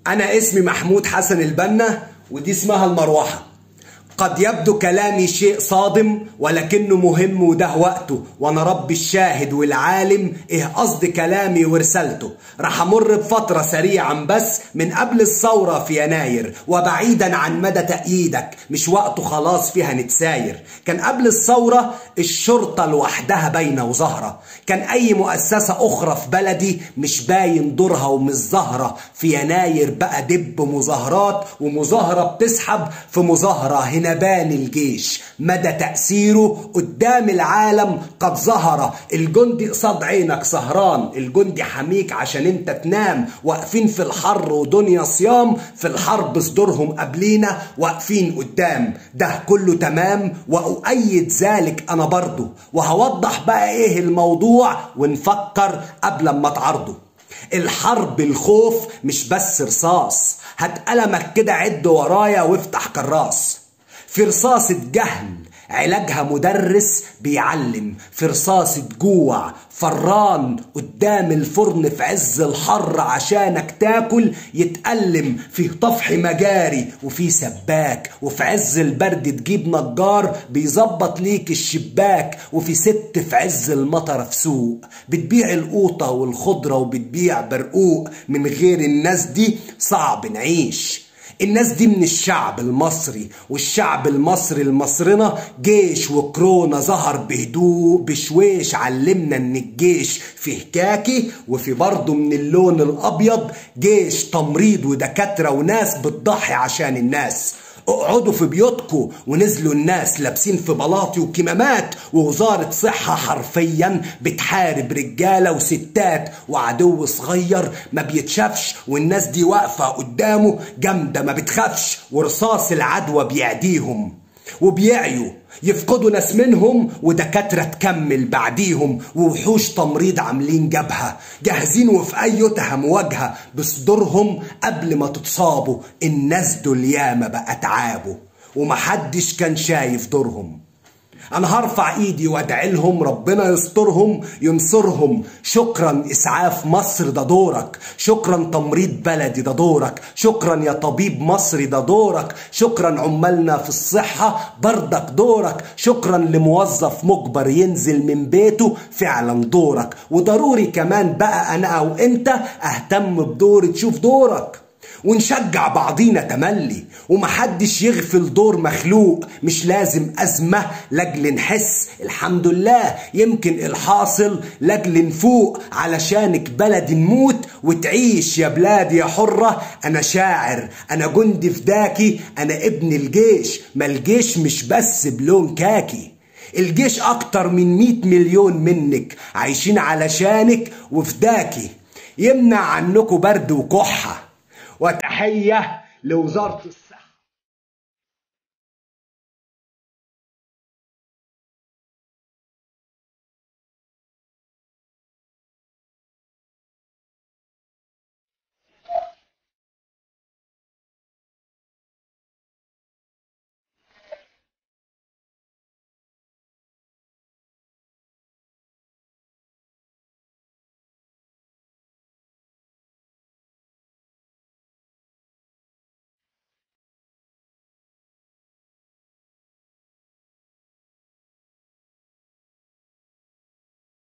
أنا اسمي محمود حسن البنا ودي اسمها المروحة قد يبدو كلامي شيء صادم ولكنه مهم وده وقته وانا رب الشاهد والعالم ايه قصد كلامي ورسالته رح امر بفترة سريعا بس من قبل الثورة في يناير وبعيدا عن مدى تأييدك مش وقته خلاص فيها نتساير كان قبل الثورة الشرطة لوحدها باينة وظاهرة كان اي مؤسسة اخرى في بلدي مش باين دورها ومش ظاهرة في يناير بقى دب مظاهرات ومظاهرة بتسحب في مظاهرة هنا بان الجيش مدى تأثيره قدام العالم قد ظهر الجندي قصاد عينك سهران الجندي حميك عشان انت تنام واقفين في الحر ودنيا صيام في الحرب صدورهم قبلينا واقفين قدام ده كله تمام وأؤيد ذلك أنا برضه وهوضح بقى ايه الموضوع ونفكر قبل ما تعرضه الحرب الخوف مش بس رصاص هات قلمك كده عد ورايا وافتح كراس في رصاصة جهل علاجها مدرس بيعلم في رصاصة جوع فران قدام الفرن في عز الحر عشانك تاكل يتألم فيه طفح مجاري وفي سباك وفي عز البرد تجيب نجار بيظبط ليك الشباك وفي ست في عز المطر في سوق بتبيع القوطة والخضرة وبتبيع برقوق من غير الناس دي صعب نعيش الناس دي من الشعب المصري والشعب المصري المصرنا جيش وكورونا ظهر بهدوء بشويش علمنا ان الجيش فيه كاكي وفي برضه من اللون الابيض جيش تمريض ودكاترة وناس بتضحي عشان الناس اقعدوا في بيوتكم ونزلوا الناس لابسين في بلاطي وكمامات ووزارة صحة حرفيا بتحارب رجالة وستات وعدو صغير ما بيتشافش والناس دي واقفة قدامه جامدة ما بتخافش ورصاص العدوى بيعديهم وبيعيوا يفقدوا ناس منهم ودكاترة تكمل بعديهم ووحوش تمريض عاملين جبهة جاهزين وفي أي مواجهة بصدورهم قبل ما تتصابوا الناس دول ياما بقى تعابوا ومحدش كان شايف دورهم انا هرفع ايدي وادعي لهم ربنا يسترهم ينصرهم شكرا اسعاف مصر ده دورك شكرا تمريض بلدي ده دورك شكرا يا طبيب مصري ده دورك شكرا عمالنا في الصحة بردك دورك شكرا لموظف مجبر ينزل من بيته فعلا دورك وضروري كمان بقى انا او انت اهتم بدور تشوف دورك ونشجع بعضينا تملي ومحدش يغفل دور مخلوق مش لازم أزمة لجل نحس الحمد لله يمكن الحاصل لجل نفوق علشانك بلد نموت وتعيش يا بلادي يا حرة أنا شاعر أنا جندي فداكي أنا ابن الجيش ما الجيش مش بس بلون كاكي الجيش أكتر من مئة مليون منك عايشين علشانك وفداكي يمنع عنكم برد وكحه وتحية لوزارة